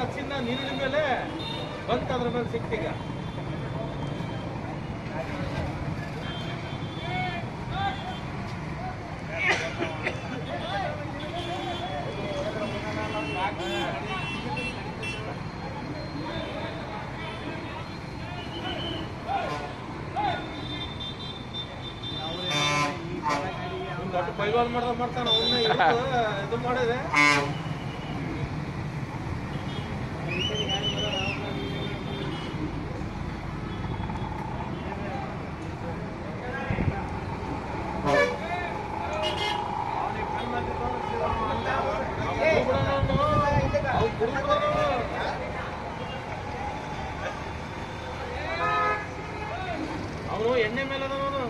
ಹಾಕ್ಸಿನ ನೀರಿನ ಮೇಲೆ ಬಂತ ಅದ್ರ ಮೇಲೆ ಸಿಕ್ತೀಗ ಒಂದ್ ದೊಡ್ಡ ಪೈಲ್ವಾನ್ ಮಾಡ್ದ ಮಾಡ್ತಾನ ಅವನ್ನ ಇದು ಮಾಡಿದೆ ಅವನು ಎಣ್ಣೆ ಮೇಲೆ ಅದಾನ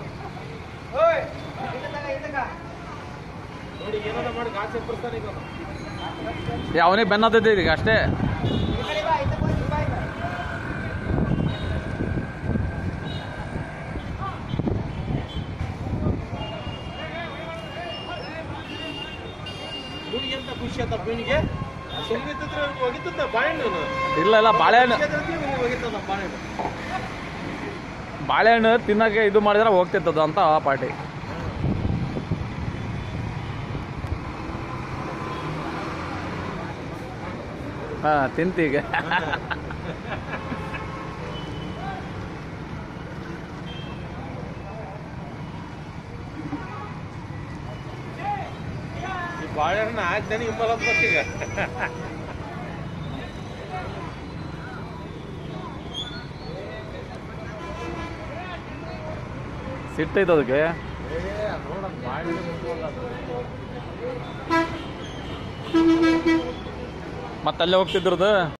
ನೋಡಿ ಏನಾರ ಮಾಡಿ ಗಾಳಿ ಎಪ್ಪರ್ಸ್ತಾನೆ ಈಗ ಅವ್ನು. ಅವನೇ ಬೆನ್ನತ್ತಿದ್ದೆ ಈಗ ಅಷ್ಟೇ ಇವ್ನಿಗೆ ಎಂತ ಖುಷಿ ಆತ ಇವನಿಗೆ ಸುಮ್ಮನೆ ಇದ್ದಿದ್ರೆ ಇವ್ನಿಗೆ ಒಗಿತದ ಬಾಳೆಹಣ್ಣು ಇವನು. ಇಲ್ಲ ಇಲ್ಲ ಬಾಳೆಹಣ್ಣು ಖುಷಿ ಆದ್ರೆ ಇವ್ನಿಗೆ ಒಗಿತದ ಬಾಳೆಹಣ್ಣು ಬಾಳೆಹಣ್ಣು ತಿನ್ನಕ್ಕೆ ಇದು ಮಾಡಿದ್ರೆ ಹೋಗ್ತಿತ್ತದ ಅಂತ ಆ ಪಾರ್ಟಿ ಹಾ ತಿಂತೀಗ ಈ ಬಾಳೆಹಣ್ಣು ಹಾಕ್ದೇನೆ ಇಂಬಲ್ ಅಂತ ಈಗ ಸಿಟ್ಟೈತೆ ಅದಕ್ಕೆ ನೋಡ ಬಾಳೆಹಣ್ಣು ಮುಟ್ಕೊಂಡ ಮತ್ತೆ ಅಲ್ಲೇ ಹೋಗ್ತಿದ್ರದ್ದು